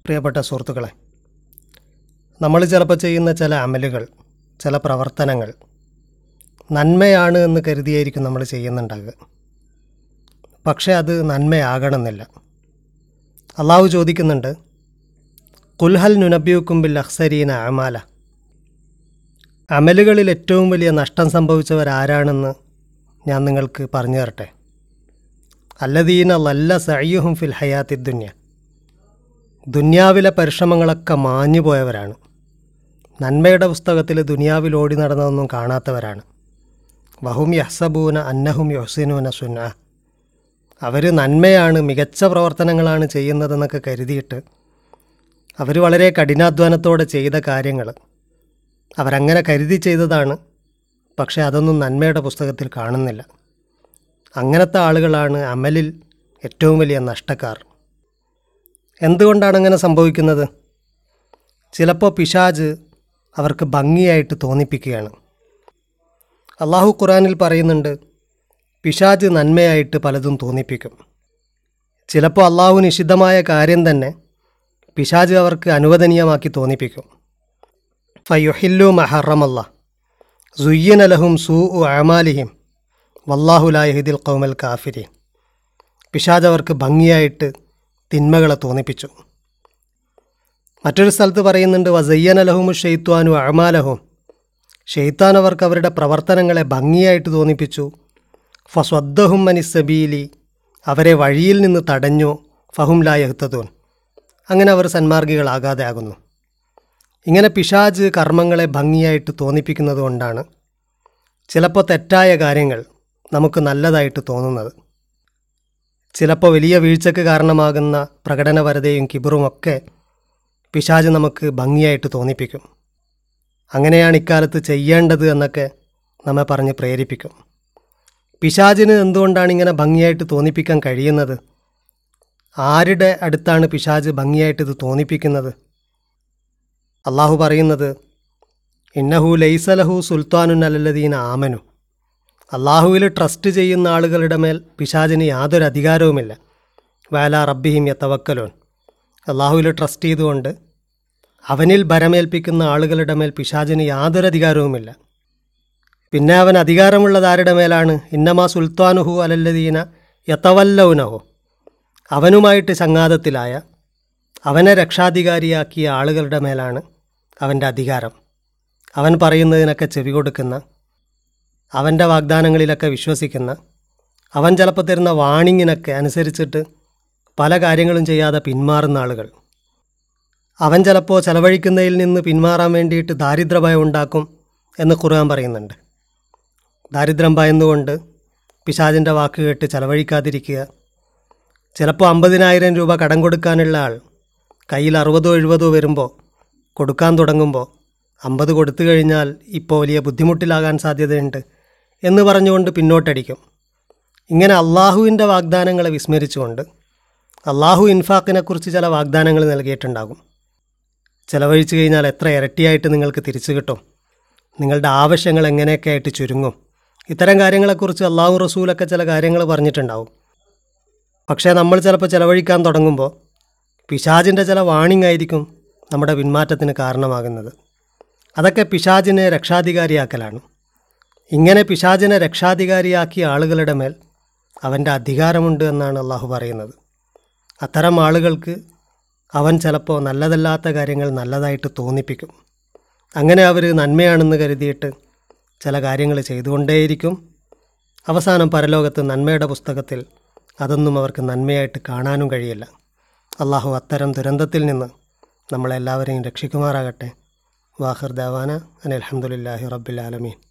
പ്രിയപ്പെട്ട സുഹൃത്തുക്കളെ നമ്മൾ ചിലപ്പോൾ ചെയ്യുന്ന ചില അമലുകൾ ചില പ്രവർത്തനങ്ങൾ നന്മയാണ് എന്ന് കരുതിയായിരിക്കും നമ്മൾ ചെയ്യുന്നുണ്ടാകുക പക്ഷേ അത് നന്മയാകണമെന്നില്ല അള്ളാഹു ചോദിക്കുന്നുണ്ട് കുൽഹൽ നുനബ്യൂക്കുമ്പിൽ അഖ്സരീന അമാല അമലുകളിൽ ഏറ്റവും വലിയ നഷ്ടം സംഭവിച്ചവരാരാണെന്ന് ഞാൻ നിങ്ങൾക്ക് പറഞ്ഞു തരട്ടെ അല്ലദീന ലല്ല സയ്യുഹും ഫിൽ ഹയാത്തി ദുന്യ ദുന്യാവിലെ പരിശ്രമങ്ങളൊക്കെ മാഞ്ഞു പോയവരാണ് നന്മയുടെ പുസ്തകത്തിൽ ദുനിയാവിൽ ഓടി നടന്നതൊന്നും കാണാത്തവരാണ് വഹും യഹ്സബൂന അന്നഹും യൊഹ്സിനൂന സുന്ന അവർ നന്മയാണ് മികച്ച പ്രവർത്തനങ്ങളാണ് ചെയ്യുന്നതെന്നൊക്കെ കരുതിയിട്ട് അവർ വളരെ കഠിനാധ്വാനത്തോടെ ചെയ്ത കാര്യങ്ങൾ അവരങ്ങനെ കരുതി ചെയ്തതാണ് പക്ഷേ അതൊന്നും നന്മയുടെ പുസ്തകത്തിൽ കാണുന്നില്ല അങ്ങനത്തെ ആളുകളാണ് അമലിൽ ഏറ്റവും വലിയ നഷ്ടക്കാർ എന്തുകൊണ്ടാണ് അങ്ങനെ സംഭവിക്കുന്നത് ചിലപ്പോൾ പിശാജ് അവർക്ക് ഭംഗിയായിട്ട് തോന്നിപ്പിക്കുകയാണ് അള്ളാഹു ഖുറാനിൽ പറയുന്നുണ്ട് പിശാജ് നന്മയായിട്ട് പലതും തോന്നിപ്പിക്കും ചിലപ്പോൾ അള്ളാഹു നിഷിദ്ധമായ കാര്യം തന്നെ പിശാജ് അവർക്ക് അനുവദനീയമാക്കി തോന്നിപ്പിക്കും ഫയുഹില്ലു മഹറമല്ല സുയ്യൻ അലഹും സൂ ഉ അമാലിഹിം വല്ലാഹുലായഹിദിൽ കൗമൽ കാഫിരി പിശാജ് അവർക്ക് ഭംഗിയായിട്ട് തിന്മകളെ തോന്നിപ്പിച്ചു മറ്റൊരു സ്ഥലത്ത് പറയുന്നുണ്ട് വസയ്യൻ അലഹുമു ഷെയ്ത്വാനു അഴമാലഹും ഷെയ്ത്താൻ അവർക്ക് അവരുടെ പ്രവർത്തനങ്ങളെ ഭംഗിയായിട്ട് തോന്നിപ്പിച്ചു ഫസ്വദ്ദഹും മനിസബീലി അവരെ വഴിയിൽ നിന്ന് തടഞ്ഞു ഫഹും ലായഹ്തതൂൻ അങ്ങനെ അവർ സന്മാർഗികളാകാതെ ആകുന്നു ഇങ്ങനെ പിശാജ് കർമ്മങ്ങളെ ഭംഗിയായിട്ട് തോന്നിപ്പിക്കുന്നത് കൊണ്ടാണ് ചിലപ്പോൾ തെറ്റായ കാര്യങ്ങൾ നമുക്ക് നല്ലതായിട്ട് തോന്നുന്നത് ചിലപ്പോൾ വലിയ വീഴ്ചയ്ക്ക് കാരണമാകുന്ന പ്രകടനപരതയും കിബറുമൊക്കെ പിശാജ് നമുക്ക് ഭംഗിയായിട്ട് തോന്നിപ്പിക്കും അങ്ങനെയാണ് ഇക്കാലത്ത് ചെയ്യേണ്ടത് എന്നൊക്കെ നമ്മെ പറഞ്ഞ് പ്രേരിപ്പിക്കും പിശാജിന് എന്തുകൊണ്ടാണ് ഇങ്ങനെ ഭംഗിയായിട്ട് തോന്നിപ്പിക്കാൻ കഴിയുന്നത് ആരുടെ അടുത്താണ് പിശാജ് ഭംഗിയായിട്ട് ഇത് തോന്നിപ്പിക്കുന്നത് അള്ളാഹു പറയുന്നത് ഇന്നഹു ലൈസലഹു സുൽത്താനുൻ അലല്ലദീന ആമനു അള്ളാഹുവിൽ ട്രസ്റ്റ് ചെയ്യുന്ന ആളുകളുടെ മേൽ പിശാജിന് യാതൊരു അധികാരവുമില്ല വാല റബ്ബിഹിം യത്തവക്കലോൻ അള്ളാഹുവിൽ ട്രസ്റ്റ് ചെയ്തുകൊണ്ട് അവനിൽ ഭരമേൽപ്പിക്കുന്ന ആളുകളുടെ മേൽ പിശാജിന് യാതൊരു അധികാരവുമില്ല പിന്നെ അവൻ അധികാരമുള്ളത് ആരുടെ മേലാണ് ഇന്നമാ സുൽത്താനുഹു അലല്ലദീന യത്തവല്ലൗനഹു അവനുമായിട്ട് ചങ്ങാതത്തിലായ അവനെ രക്ഷാധികാരിയാക്കിയ ആളുകളുടെ മേലാണ് അവൻ്റെ അധികാരം അവൻ പറയുന്നതിനൊക്കെ ചെവി കൊടുക്കുന്ന അവൻ്റെ വാഗ്ദാനങ്ങളിലൊക്കെ വിശ്വസിക്കുന്ന അവൻ ചിലപ്പോൾ തരുന്ന വാണിങ്ങിനൊക്കെ അനുസരിച്ചിട്ട് പല കാര്യങ്ങളും ചെയ്യാതെ പിന്മാറുന്ന ആളുകൾ അവൻ ചിലപ്പോൾ ചെലവഴിക്കുന്നതിൽ നിന്ന് പിന്മാറാൻ വേണ്ടിയിട്ട് ദാരിദ്ര്യഭയം ഉണ്ടാക്കും എന്ന് ഖുർആൻ പറയുന്നുണ്ട് ദാരിദ്ര്യം ഭയന്നുകൊണ്ട് പിശാചിൻ്റെ വാക്ക് കേട്ട് ചെലവഴിക്കാതിരിക്കുക ചിലപ്പോൾ അമ്പതിനായിരം രൂപ കടം കൊടുക്കാനുള്ള ആൾ കയ്യിൽ അറുപതോ എഴുപതോ വരുമ്പോൾ കൊടുക്കാൻ തുടങ്ങുമ്പോൾ അമ്പത് കൊടുത്തു കഴിഞ്ഞാൽ ഇപ്പോൾ വലിയ ബുദ്ധിമുട്ടിലാകാൻ സാധ്യതയുണ്ട് എന്ന് പറഞ്ഞുകൊണ്ട് പിന്നോട്ടടിക്കും ഇങ്ങനെ അള്ളാഹുവിൻ്റെ വാഗ്ദാനങ്ങളെ വിസ്മരിച്ചുകൊണ്ട് അള്ളാഹു ഇൻഫാക്കിനെക്കുറിച്ച് ചില വാഗ്ദാനങ്ങൾ നൽകിയിട്ടുണ്ടാകും ചിലവഴിച്ചു കഴിഞ്ഞാൽ എത്ര ഇരട്ടിയായിട്ട് നിങ്ങൾക്ക് തിരിച്ചു കിട്ടും നിങ്ങളുടെ ആവശ്യങ്ങൾ എങ്ങനെയൊക്കെ ആയിട്ട് ചുരുങ്ങും ഇത്തരം കാര്യങ്ങളെക്കുറിച്ച് അള്ളാഹു റസൂലൊക്കെ ചില കാര്യങ്ങൾ പറഞ്ഞിട്ടുണ്ടാവും പക്ഷേ നമ്മൾ ചിലപ്പോൾ ചിലവഴിക്കാൻ തുടങ്ങുമ്പോൾ പിശാജിൻ്റെ ചില വാണിംഗ് ആയിരിക്കും നമ്മുടെ പിന്മാറ്റത്തിന് കാരണമാകുന്നത് അതൊക്കെ പിശാജിനെ രക്ഷാധികാരിയാക്കലാണ് ഇങ്ങനെ പിശാജിനെ രക്ഷാധികാരിയാക്കിയ ആളുകളുടെ മേൽ അവൻ്റെ അധികാരമുണ്ട് എന്നാണ് അള്ളാഹു പറയുന്നത് അത്തരം ആളുകൾക്ക് അവൻ ചിലപ്പോൾ നല്ലതല്ലാത്ത കാര്യങ്ങൾ നല്ലതായിട്ട് തോന്നിപ്പിക്കും അങ്ങനെ അവർ നന്മയാണെന്ന് കരുതിയിട്ട് ചില കാര്യങ്ങൾ ചെയ്തുകൊണ്ടേയിരിക്കും അവസാനം പരലോകത്ത് നന്മയുടെ പുസ്തകത്തിൽ അതൊന്നും അവർക്ക് നന്മയായിട്ട് കാണാനും കഴിയില്ല അള്ളാഹു അത്തരം ദുരന്തത്തിൽ നിന്ന് നമ്മളെല്ലാവരെയും രക്ഷിക്കുമാറാകട്ടെ വാഹിർ ദാവാന അനിൽ അലഹമുല്ലാഹി റബ്ബിൽ ആലമീൻ